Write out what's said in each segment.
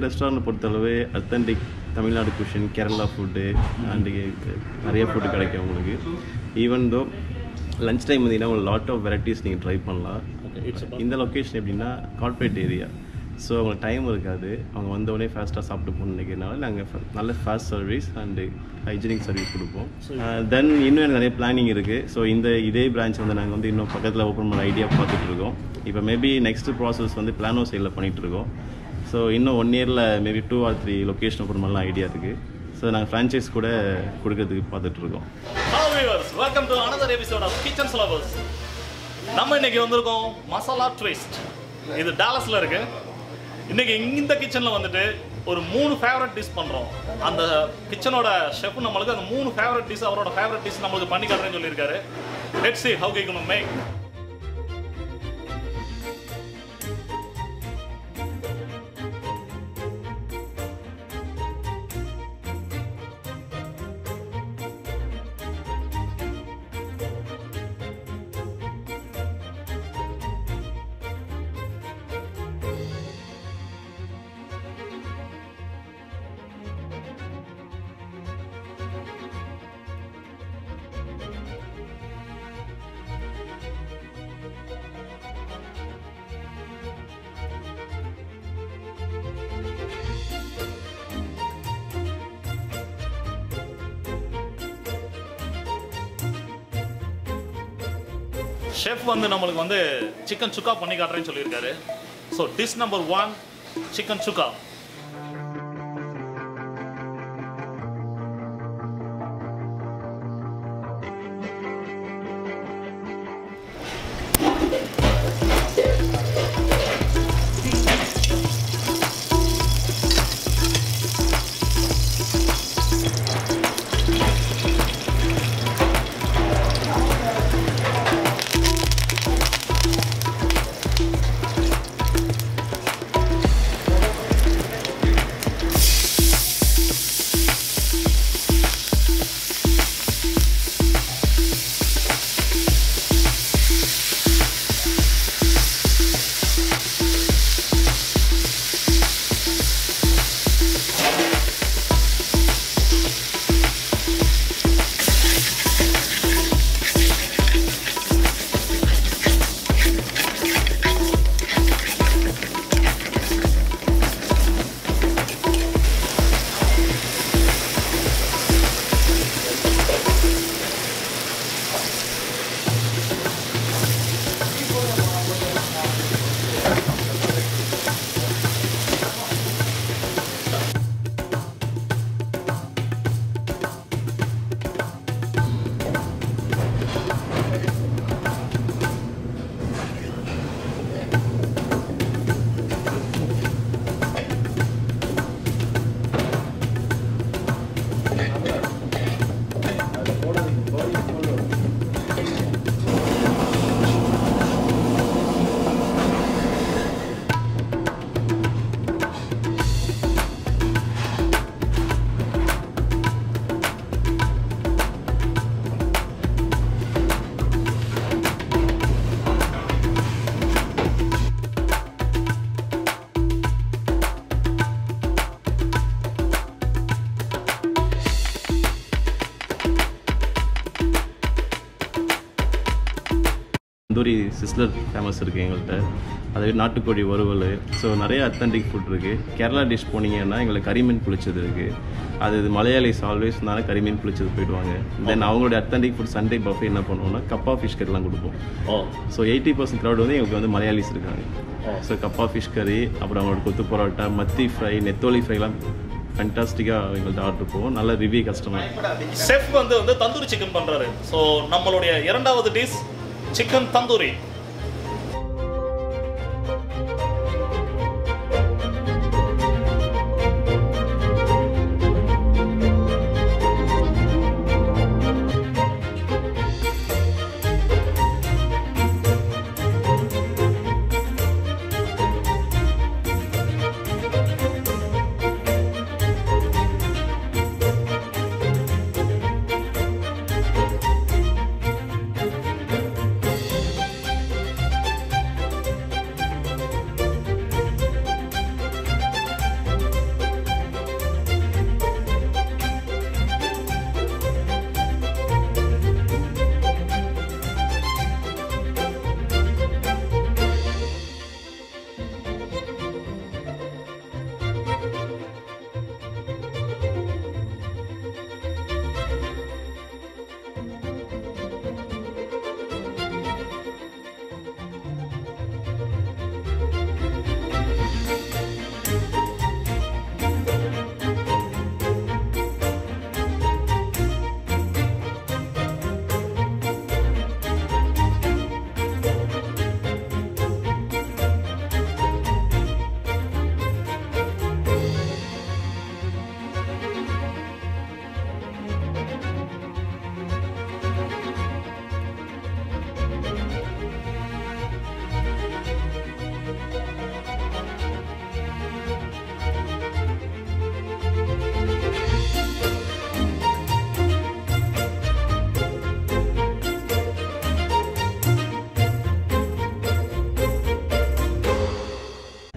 restaurant பொறுத்தளவு authentic Tamil Nadu cuisine Kerala food and நிறைய food கிடைக்கும் உங்களுக்கு ஈவன் தோ லஞ்ச் டைம் வந்தீங்கன்னா ஒரு லாட் ஆஃப் வெரைட்டிஸ் நீங்கள் ட்ரை பண்ணலாம் இந்த லொக்கேஷன் எப்படின்னா கார்ப்பரேட் ஏரியா ஸோ அவங்களுக்கு டைம் இருக்காது அவங்க வந்த உடனே ஃபாஸ்ட்டாக சாப்பிட்டு போகணும்னு நினைக்கிறனால நாங்கள் நல்ல fast service and hygienic service கொடுப்போம் தென் இன்னும் எனக்கு நிறைய பிளானிங் இருக்குது ஸோ இந்த இதே பிரான்ச் வந்து நாங்கள் வந்து இன்னும் பக்கத்தில் ஓப்பன் பண்ண ஐடியா பார்த்துட்டு இருக்கோம் இப்போ மேபி நெக்ஸ்ட் ப்ராசஸ் வந்து பிளானோ சைடில் பண்ணிகிட்டு இருக்கோம் ஸோ இன்னும் ஒன் இயரில் maybe two or three location open பண்ணலாம் ஐடியா இருக்குது ஸோ நாங்கள் ஃப்ரான்ச்சைஸ் கூட கொடுக்கறதுக்கு பார்த்துட்டு இருக்கோம் hello viewers welcome to another episode of kitchen flowers நம்ம இன்னைக்கு வந்திருக்கோம் மசாலா ட்விஸ்ட் இது டாலஸ்ல இருக்கு இன்னைக்கு இந்த கிச்சன்ல வந்துட்டு ஒரு மூணு ஃபேவரட் டிஷ் பண்றோம் அந்த கிச்சனோட ஷெஃப் நம்மளுக்கு அந்த மூணு ஃபேவரட் டிஷ் அவரோட ஃபேவரட் டிஷ் நம்மளுக்கு பண்ணி காட்டுறேன்னு சொல்லியிருக்காரு let's see how we gonna make chef வந்து நம்மளுக்கு வந்து சிக்கன் சுக்கா பண்ணி காட்டுறேன்னு சொல்லியிருக்காரு so dish number one chicken sukka tandoori sizzler famous இருக்குது எங்கள்கிட்ட அதே நாட்டுக்கோழி வறுவல் ஸோ நிறைய அத்தன்டிக் ஃபுட் இருக்குது கேரளா டிஷ் போனீங்கன்னா எங்களுக்கு கரிமீன் புளிச்சது இருக்குது அது இது மலையாளிஸ் ஆல்வேஸ் இருந்தாலும் கரிமீன் புளிச்சது போயிடுவாங்க தென் அவங்களுடைய அத்தன்டிக் ஃபுட் சண்டே பஃபே என்ன பண்ணுவோம்னா கப்பா ஃபிஷ் கறிலாம் கொடுப்போம் oh so eighty percent crowd வந்து எங்களுக்கு வந்து மலையாளிஸ் இருக்காங்க ஸோ கப்பா ஃபிஷ் கறி அப்புறம் அவங்களோட கொத்து பரோட்டா மத்தி ஃப்ரை நெத்தோலி ஃப்ரைலாம் ஃபண்டாஸ்டிக்காக எங்கள்கிட்ட ஆர்டர் போவோம் நல்ல ரிவ்யூ கஸ்டமர் செஃப் வந்து வந்து தந்தூரி சிக்கன் பண்றாரு ஸோ நம்மளுடைய இரண்டாவது டிஷ் சிக்கன் தந்தூரி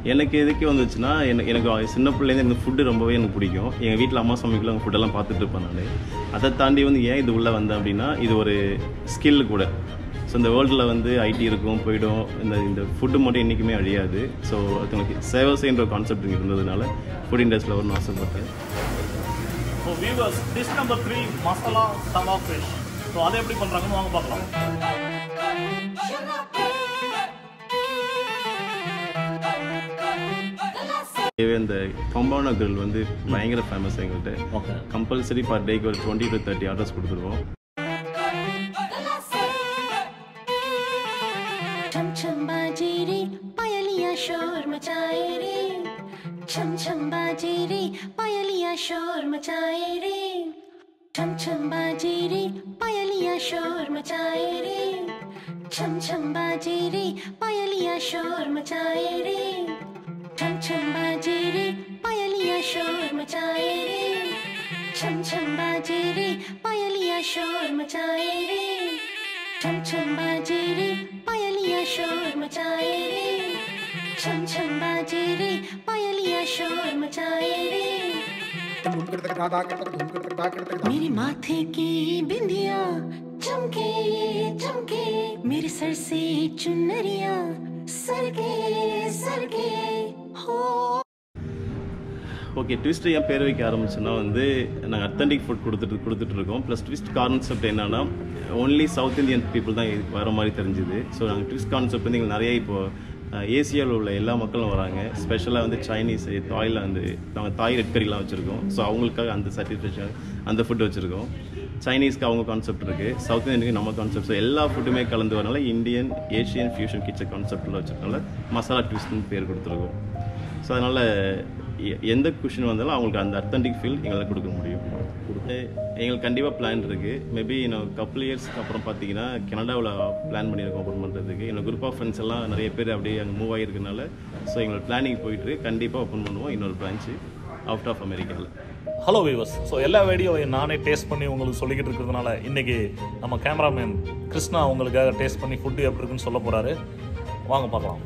எனக்கு எதுக்கு வந்துச்சுன்னா எனக்கு எனக்கு சின்ன பிள்ளைலேருந்து எனக்கு ஃபுட்டு ரொம்பவே எனக்கு பிடிக்கும் எங்கள் வீட்டில் அம்மா சமைக்கல அவங்க ஃபுட்டெல்லாம் பார்த்துட்டு இருப்பேன் நான் அதை தாண்டி வந்து ஏன் இது உள்ளே வந்தேன் அப்படின்னா இது ஒரு ஸ்கில் கூட ஸோ இந்த வேர்ல்டில் வந்து ஐடி இருக்கும் போயிடும் இந்த இந்த ஃபுட்டு மட்டும் என்றைக்குமே அழியாது ஸோ அதுங்களுக்கு சேவை செய்கிற கான்செப்ட் இங்கே இருந்ததுனால ஃபுட் இண்டஸ்ட்ரியில் வரணும்னு ஆசைப்பட்டேன் so viewers dish number three masala tawa fish so அதை எப்படி பண்ணுறாங்கன்னு வாங்க பார்க்கலாம் இதுவே இந்த கம்பவுண்ட் grill வந்து பயங்கர ஃபேமஸ் எங்கள்கிட்ட ஓகே கம்பல்சரி பர் டேக்கு ஒரு டுவெண்ட்டி டு தேர்ட்டி ஆர்டர்ஸ் கொடுத்துருவோம் छम छम बाजे रे पायलिया शोर मचाए रे छम छम बाजे रे पायलिया शोर मचाए रे छम छम बाजे रे पायलिया शोर मचाए रे छम छम बाजे रे पायलिया शोर मचाए रे छम छम बाजे रे पायलिया शोर मचाए रे छम छम बाजे रे पायलिया शोर मचाए रे छम छम बाजे रे पायलिया शोर मचाए रे छम छम बाजे रे पायलिया शोर मचाए रे मेरे माथे की बिंदिया चमके चमके मेरे सर से चुनरिया सरके सरके हो ஓகே ட்விஸ்ட் ஏன் பேர் வைக்க ஆரம்பிச்சோன்னா வந்து நாங்கள் அத்தன்டிக் ஃபுட் கொடுத்துட்டு கொடுத்துட்டு இருக்கோம் ப்ளஸ் ட்விஸ்ட் கான்செப்ட் என்னன்னா ஒன்லி சவுத் இந்தியன் பீப்புள் தான் இது வர மாதிரி தெரிஞ்சுது ஸோ நாங்கள் ட்விஸ்ட் கான்செப்ட் வந்து எங்களுக்கு நிறைய இப்போ ஏசியாவில் உள்ள எல்லா மக்களும் வராங்க ஸ்பெஷலாக வந்து சைனீஸ் தாய்லாந்து நாங்கள் தாய் ரெட் கறிலாம் வச்சுருக்கோம் ஸோ அவங்களுக்காக அந்த சாட்டிஸ்ஃபேக்ஷன் அந்த ஃபுட் வச்சுருக்கோம் சைனீஸ்க்கு அவங்க கான்செப்ட் இருக்குது சவுத் இந்தியனுக்கு நம்ம கான்செப்ட் ஸோ எல்லா ஃபுட்டுமே கலந்து வரனால இந்தியன் ஏஷியன் ஃபியூஷன் கிச்சன் கான்செப்டில் வச்சுருக்கனால மசாலா ட்விஸ்ட்னு பேர் கொடுத்துருக்கோம் ஸோ அதனால் எ- எந்த குஷன் வந்தாலும் அவங்களுக்கு அந்த அத்தன்டிக் ஃபீல் எங்களால் கொடுக்க முடியும் எ- எங்களுக்கு கண்டிப்பாக பிளான் இருக்குது மேபி இன்னும் கப்புள் இயர்ஸ்க்கு அப்புறம் பார்த்தீங்கன்னா கனடாவில் பிளான் பண்ணியிருக்கோம் ஓப்பன் பண்ணுறதுக்கு என்னோட குரூப் ஆஃப் ஃப்ரெண்ட்ஸ் எல்லாம் நிறைய பேர் அப்படியே அங்கே மூவ் ஆகிருக்கனால ஸோ எங்களோட பிளானிங் போயிட்டு கண்டிப்பாக ஓப்பன் பண்ணுவோம் இன்னொரு பிரான்ச்சு அவுட் ஆஃப் அமெரிக்காவில் ஹலோ வியூவர்ஸ் ஸோ எல்லா வீடியோவையும் நானே டேஸ்ட் பண்ணி உங்களுக்கு சொல்லிக்கிட்டு இருக்கிறதுனால இன்னைக்கு நம்ம கேமராமேன் கிருஷ்ணா உங்களுக்காக டேஸ்ட் பண்ணி ஃபுட்டு எப்படி இருக்குன்னு சொல்ல போகிறாரு வாங்க பார்க்கலாம்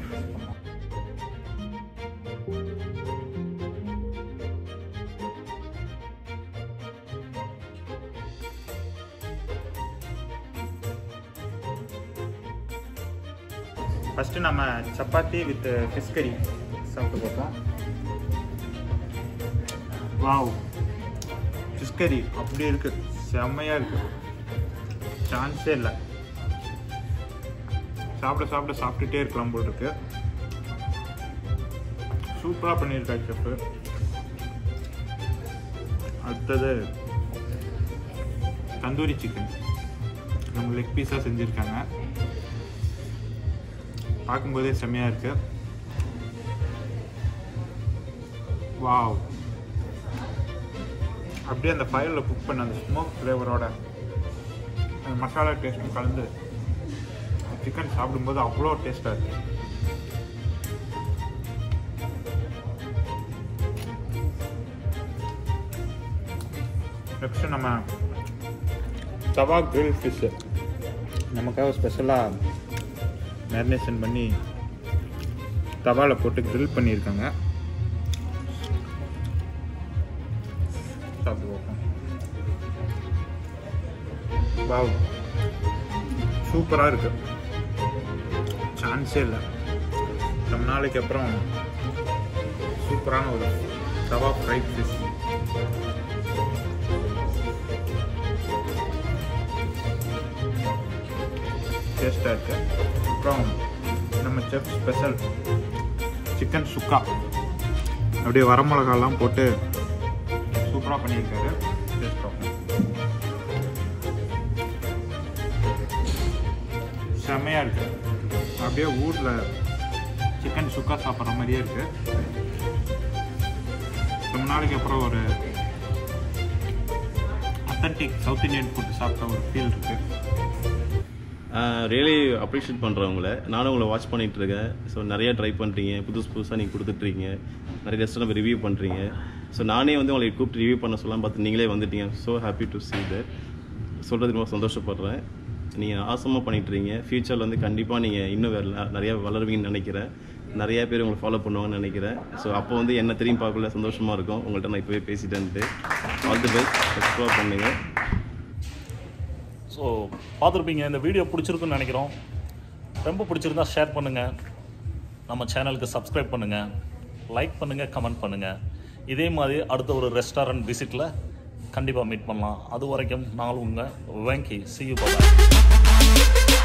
ஃபஸ்ட்டு நம்ம சப்பாத்தி வித் ஃபிஷ் கறி சாப்பிட்டு பார்ப்போம் வாவ் ஃபிஷ் கறி அப்படி இருக்கு செம்மையாக இருக்கு சான்ஸே இல்லை சாப்பிட சாப்பிட சாப்பிட்டுட்டே இருக்கலாம் போல் இருக்கு சூப்பராக பண்ணியிருக்காரு செஃப்பு அடுத்தது தந்தூரி சிக்கன் நம்ம லெக் பீஸாக செஞ்சுருக்காங்க பார்க்கும்போதே செம்மையாக இருக்கு வாவ் அப்படியே அந்த ஃபயரில் குக் பண்ண அந்த ஸ்மோக் ஃப்ளேவரோட அந்த மசாலா டேஸ்ட்டும் கலந்து சிக்கன் சாப்பிடும்போது அவ்வளோ டேஸ்ட்டாக இருக்கு நெக்ஸ்ட் நம்ம தவா கிரில் ஃபிஷ்ஷு நமக்காக ஸ்பெஷலாக மேரினேஷன் பண்ணி தவாவில் போட்டு கிரில் பண்ணியிருக்காங்க சாப்பிட்டு பார்ப்போம் வாவ் சூப்பராக இருக்கு சான்ஸே இல்லை ரொம்ப நாளைக்கு அப்புறம் சூப்பரான ஒரு தவா ஃப்ரைட் ஃபிஷ் டேஸ்ட்டாக இருக்கு அப்புறம் நம்ம செஃப் ஸ்பெஷல் சிக்கன் சுக்கா அப்படியே வரமிளகாலாம் போட்டு சூப்பராக பண்ணியிருக்காரு டேஸ்ட் பார்ப்போம் செம்மையாக இருக்கு அப்படியே ஊரில் சிக்கன் சுக்கா சாப்பிட்ற மாதிரியே இருக்கு ரொம்ப நாளைக்கு அப்புறம் ஒரு அத்தன்டிக் சவுத் இந்தியன் ஃபுட் சாப்பிட்ட ஒரு ஃபீல் இருக்குது ரியலி அப்ரிஷியேட் பண்ணுறவங்கள நானும் உங்களை வாட்ச் பண்ணிட்டு இருக்கேன் ஸோ நிறைய ட்ரை பண்ணுறீங்க புதுசு புதுசாக நீங்கள் கொடுத்துட்ருக்கீங்க நிறைய ரெஸ்டாரண்ட் ரிவ்யூ பண்ணுறீங்க ஸோ நானே வந்து உங்களை கூப்பிட்டு ரிவ்யூ பண்ண சொல்லலாம் பார்த்து நீங்களே வந்துட்டீங்க so happy to see that சொல்கிறது ரொம்ப சந்தோஷப்படுறேன் நீங்கள் ஆசமாக பண்ணிட்டுருங்க ஃப்யூச்சரில் வந்து கண்டிப்பாக நீங்கள் இன்னும் வேறு நிறைய வளருவீங்கன்னு நினைக்கிறேன் நிறைய பேர் உங்களை ஃபாலோ பண்ணுவாங்கன்னு நினைக்கிறேன் ஸோ அப்போ வந்து என்ன திரும்பி பார்க்கல சந்தோஷமாக இருக்கும் உங்கள்கிட்ட நான் இப்போவே பேசிட்டேன்ட்டு ஆல் தி பெஸ்ட் எக்ஸ்ப்ளோர் பண்ணுங்கள் ஸோ பார்த்துருப்பீங்க இந்த வீடியோ பிடிச்சிருக்குன்னு நினைக்கிறோம் ரொம்ப பிடிச்சிருந்தா ஷேர் பண்ணுங்கள் நம்ம சேனலுக்கு சப்ஸ்கிரைப் பண்ணுங்கள் லைக் பண்ணுங்கள் கமெண்ட் பண்ணுங்கள் இதே மாதிரி அடுத்த ஒரு ரெஸ்டாரண்ட் விசிட்டில் கண்டிப்பாக மீட் பண்ணலாம் அது வரைக்கும் நாங்கள் உங்கள் வெங்கி சி யூ பாய்